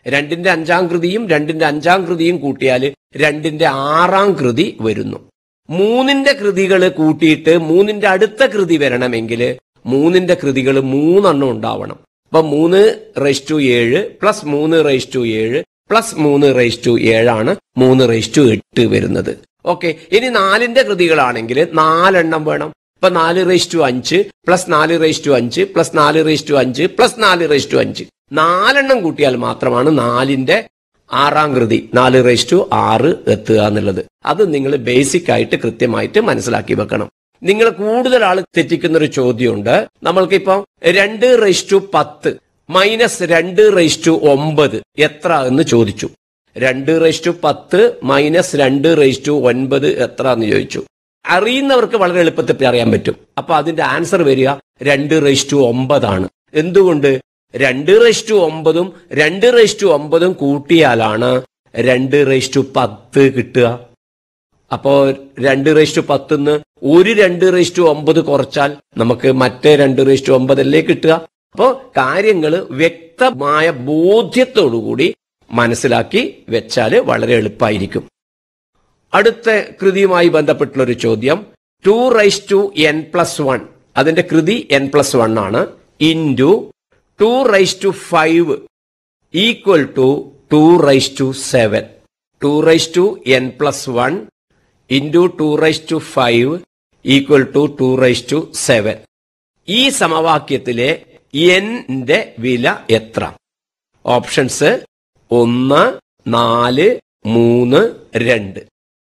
രണ്ടിന്റെ അഞ്ചാം കൃതിയും രണ്ടിന്റെ അഞ്ചാം കൃതിയും കൂട്ടിയാൽ രണ്ടിന്റെ ആറാം കൃതി വരുന്നു മൂന്നിന്റെ കൃതികൾ കൂട്ടിയിട്ട് മൂന്നിന്റെ അടുത്ത കൃതി വരണമെങ്കിൽ മൂന്നിന്റെ കൃതികൾ മൂന്നെണ്ണം ഉണ്ടാവണം അപ്പൊ മൂന്ന് റേസ് ടു ഏഴ് പ്ലസ് മൂന്ന് റേസ് ടു ഏഴ് പ്ലസ് മൂന്ന് റേസ് ടു ഏഴാണ് മൂന്ന് റേസ് ടു എട്ട് വരുന്നത് ഓക്കെ ഇനി നാലിന്റെ കൃതികളാണെങ്കിൽ നാലെണ്ണം വേണം ഇപ്പൊ നാല് റേസ് ടു അഞ്ച് പ്ലസ് നാല് റേസ് ടു അഞ്ച് പ്ലസ് നാല് റേസ് ടു അഞ്ച് പ്ലസ് നാല് റേസ് ടു അഞ്ച് നാലെണ്ണം കൂട്ടിയാൽ മാത്രമാണ് നാലിന്റെ ആറാം കൃതി നാല് റേസ് ടു ആറ് എത്തുക എന്നുള്ളത് അത് നിങ്ങൾ ബേസിക് ആയിട്ട് കൃത്യമായിട്ട് മനസ്സിലാക്കി വെക്കണം നിങ്ങൾ കൂടുതൽ ആൾ തെറ്റിക്കുന്ന ഒരു ചോദ്യമുണ്ട് നമ്മൾക്കിപ്പം രണ്ട് റേസ് ടു പത്ത് മൈനസ് രണ്ട് റേസ് ടു ഒമ്പത് എത്ര എന്ന് ചോദിച്ചു രണ്ട് റേസ് ടു പത്ത് മൈനസ് രണ്ട് റേസ് ടു ഒൻപത് എത്ര എന്ന് ചോദിച്ചു അറിയുന്നവർക്ക് വളരെ എളുപ്പത്തിൽ അറിയാൻ പറ്റും അപ്പൊ അതിന്റെ ആൻസർ വരിക രണ്ട് റേസ് ടു ഒമ്പതാണ് എന്തുകൊണ്ട് രണ്ട് റേസ് ടു ഒമ്പതും രണ്ട് റേസ് ടു ഒമ്പതും കൂട്ടിയാലാണ് രണ്ട് റേസ് ടു പത്ത് കിട്ടുക അപ്പോ രണ്ട് റേസ് ടു പത്തുനിന്ന് ഒരു രണ്ട് റേസ് ടു ഒമ്പത് കുറച്ചാൽ നമുക്ക് മറ്റേ രണ്ട് റേസ് ടു ഒമ്പതല്ലേ കിട്ടുക അപ്പോ കാര്യങ്ങൾ വ്യക്തമായ ബോധ്യത്തോടുകൂടി മനസ്സിലാക്കി വെച്ചാല് വളരെ എളുപ്പമായിരിക്കും അടുത്ത കൃതിയുമായി ബന്ധപ്പെട്ടുള്ള ഒരു ചോദ്യം two raise to N plus one അതിന്റെ കൃതി എൻ പ്ലസ് വൺ ആണ് into two raise to five equal to two raise to seven two raise to N plus one into two raise to five equal to two raise to seven ഈ സമവാക്യത്തിലെ എന്റെ വില എത്ര options ഒന്ന് നാല് മൂന്ന് രണ്ട്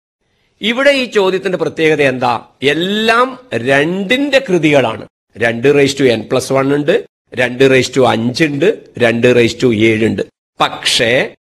ഇവിടെ ഈ ചോദ്യത്തിന്റെ പ്രത്യേകത എന്താ എല്ലാം രണ്ടിന്റെ കൃതികളാണ് രണ്ട് raise to N plus one ഉണ്ട് രണ്ട് റേസ് ടു അഞ്ചുണ്ട് രണ്ട് റേസ് ടു ഏഴുണ്ട് പക്ഷേ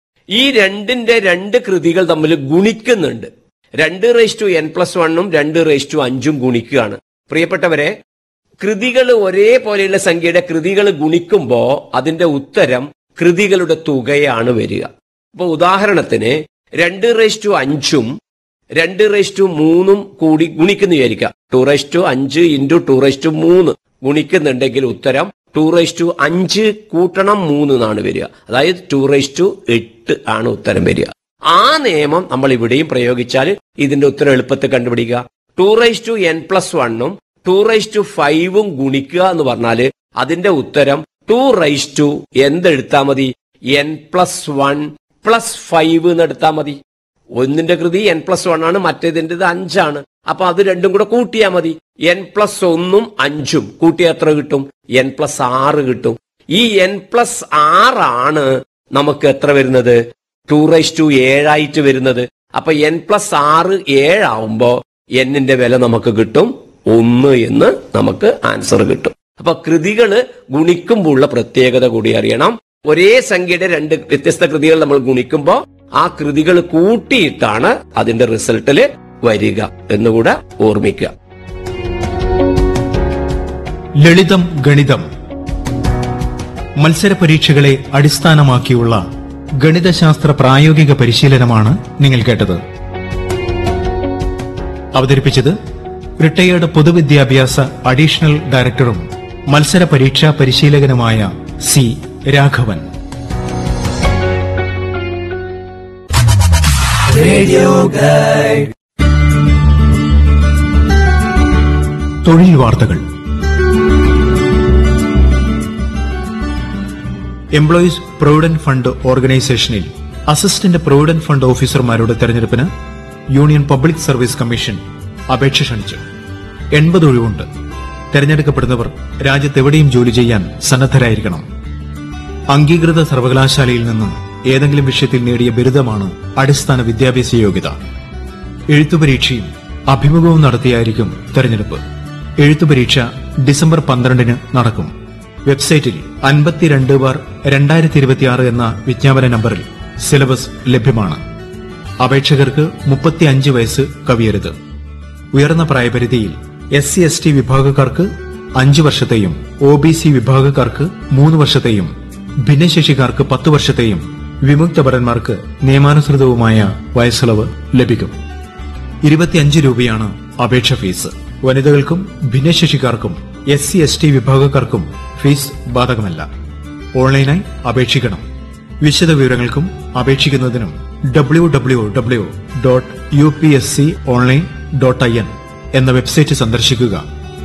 ഈ രണ്ടിന്റെ രണ്ട് കൃതികൾ തമ്മിൽ ഗുണിക്കുന്നുണ്ട് രണ്ട് റേസ് ടു എൻ പ്ലസ് വണ്ണും രണ്ട് റേസ് ടു അഞ്ചും ഗുണിക്കുകയാണ് പ്രിയപ്പെട്ടവരെ കൃതികൾ ഒരേപോലെയുള്ള സംഖ്യയുടെ കൃതികൾ ഗുണിക്കുമ്പോ അതിന്റെ ഉത്തരം കൃതികളുടെ തുകയാണ് വരിക അപ്പൊ ഉദാഹരണത്തിന് രണ്ട് റേസ് ടു അഞ്ചും രണ്ട് റേസ് ടു മൂന്നും കൂടി ഗുണിക്കുന്നു വിചാരിക്കാം ടു റേസ് ടു അഞ്ച് ഇൻറ്റു ടു റേസ് ടു മൂന്ന് ഗുണിക്കുന്നുണ്ടെങ്കിൽ ഉത്തരം ടു റേസ് ടു അഞ്ച് കൂട്ടണം മൂന്ന് എന്നാണ് വരിക അതായത് ടു റേസ് ടു എട്ട് ആണ് ഉത്തരം വരിക ആ നിയമം നമ്മൾ ഇവിടെയും പ്രയോഗിച്ചാൽ ഇതിന്റെ ഉത്തരം എളുപ്പത്തിൽ കണ്ടുപിടിക്കുക two raise to N plus വണ്ണും ടു റേസ് ടു ഫൈവും ഗുണിക്കുക എന്ന് പറഞ്ഞാല് അതിന്റെ ഉത്തരം ടു റേസ് ടു എന്തെടുത്താൽ മതി N plus one plus five എന്ന് എടുത്താൽ മതി ഒന്നിന്റെ കൃതി എൻ പ്ലസ് വൺ ആണ് മറ്റേതിൻ്റെത് അഞ്ചാണ് അപ്പൊ അത് രണ്ടും കൂടെ കൂട്ടിയാൽ മതി എൻ പ്ലസ് ഒന്നും അഞ്ചും കൂട്ടിയാൽ എത്ര കിട്ടും എൻ പ്ലസ് ആറ് കിട്ടും ഈ എൻ പ്ലസ് ആറാണ് നമുക്ക് എത്ര വരുന്നത് ടു റൈസ് ടു ഏഴായിട്ട് വരുന്നത് അപ്പൊ എൻ പ്ലസ് ആറ് ഏഴാവുമ്പോ എന്നിന്റെ വില നമുക്ക് കിട്ടും ഒന്ന് എന്ന് നമുക്ക് ആൻസർ കിട്ടും അപ്പൊ കൃതികള് ഗുണിക്കുമ്പോൾ ഉള്ള പ്രത്യേകത കൂടി അറിയണം ഒരേ സംഖ്യയുടെ രണ്ട് വ്യത്യസ്ത കൃതികൾ നമ്മൾ ഗുണിക്കുമ്പോ ആ കൃതികൾ കൂട്ടിയിട്ടാണ് അതിന്റെ റിസൾട്ടില് വരിക എന്നുകൂടെ ഓർമ്മിക്കുക ലളിതം ഗണിതം മത്സര പരീക്ഷകളെ അടിസ്ഥാനമാക്കിയുള്ള ഗണിതശാസ്ത്ര പ്രായോഗിക പരിശീലനമാണ് നിങ്ങൾ കേട്ടത് അവതരിപ്പിച്ചത് റിട്ടയേർഡ് പൊതുവിദ്യാഭ്യാസ അഡീഷണൽ ഡയറക്ടറും മത്സര പരീക്ഷാ പരിശീലകനുമായ സി രാഘവൻ തൊഴിൽ വാർത്തകൾ എംപ്ലോയീസ് പ്രൊവിഡന്റ് ഫണ്ട് ഓർഗനൈസേഷനിൽ അസിസ്റ്റന്റ് പ്രൊവിഡന്റ് ഫണ്ട് ഓഫീസർമാരുടെ തെരഞ്ഞെടുപ്പിന് യൂണിയൻ പബ്ലിക് സർവീസ് കമ്മീഷൻ അപേക്ഷ ക്ഷണിച്ചു എൺപത് ഒഴിവുണ്ട് തെരഞ്ഞെടുക്കപ്പെടുന്നവർ രാജ്യത്തെവിടെയും ജോലി ചെയ്യാൻ സന്നദ്ധരായിരിക്കണം അംഗീകൃത സർവകലാശാലയിൽ നിന്ന് ഏതെങ്കിലും വിഷയത്തിൽ നേടിയ ബിരുദമാണ് അടിസ്ഥാന വിദ്യാഭ്യാസ യോഗ്യത എഴുത്തുപരീക്ഷയും അഭിമുഖവും നടത്തിയായിരിക്കും തെരഞ്ഞെടുപ്പ് എഴുത്തുപരീക്ഷ ഡിസംബർ പന്ത്രണ്ടിന് നടക്കും വെബ്സൈറ്റിൽ അൻപത്തിരണ്ട് ബാർ രണ്ടായിരത്തി ഇരുപത്തിയാറ് എന്ന വിജ്ഞാപന നമ്പറിൽ സിലബസ് ലഭ്യമാണ് അപേക്ഷകർക്ക് മുപ്പത്തിയഞ്ച് വയസ്സ് കവിയരുത് ഉയർന്ന പ്രായപരിധിയിൽ എസ് സി എസ് ടി വിഭാഗക്കാർക്ക് അഞ്ച് വർഷത്തെയും ഒ ബി സി വിഭാഗക്കാർക്ക് മൂന്ന് വർഷത്തെയും ഭിന്നശേഷിക്കാർക്ക് പത്ത് വർഷത്തെയും വിമുക്ത ഭടന്മാർക്ക് നിയമാനുസൃതവുമായ വയസ്സിളവ് ലഭിക്കും ഇരുപത്തിയഞ്ച് രൂപയാണ് അപേക്ഷ ഫീസ് വനിതകൾക്കും ഭിന്നശേഷിക്കാർക്കും എസ് സി എസ് ടി വിഭാഗക്കാർക്കും ഫീസ് ബാധകമല്ല ഓൺലൈനായി അപേക്ഷിക്കണം വിശദ വിവരങ്ങൾക്കും അപേക്ഷിക്കുന്നതിനും W W W dot U P S C online dot I N എന്ന വെബ്സൈറ്റ് സന്ദർശിക്കുക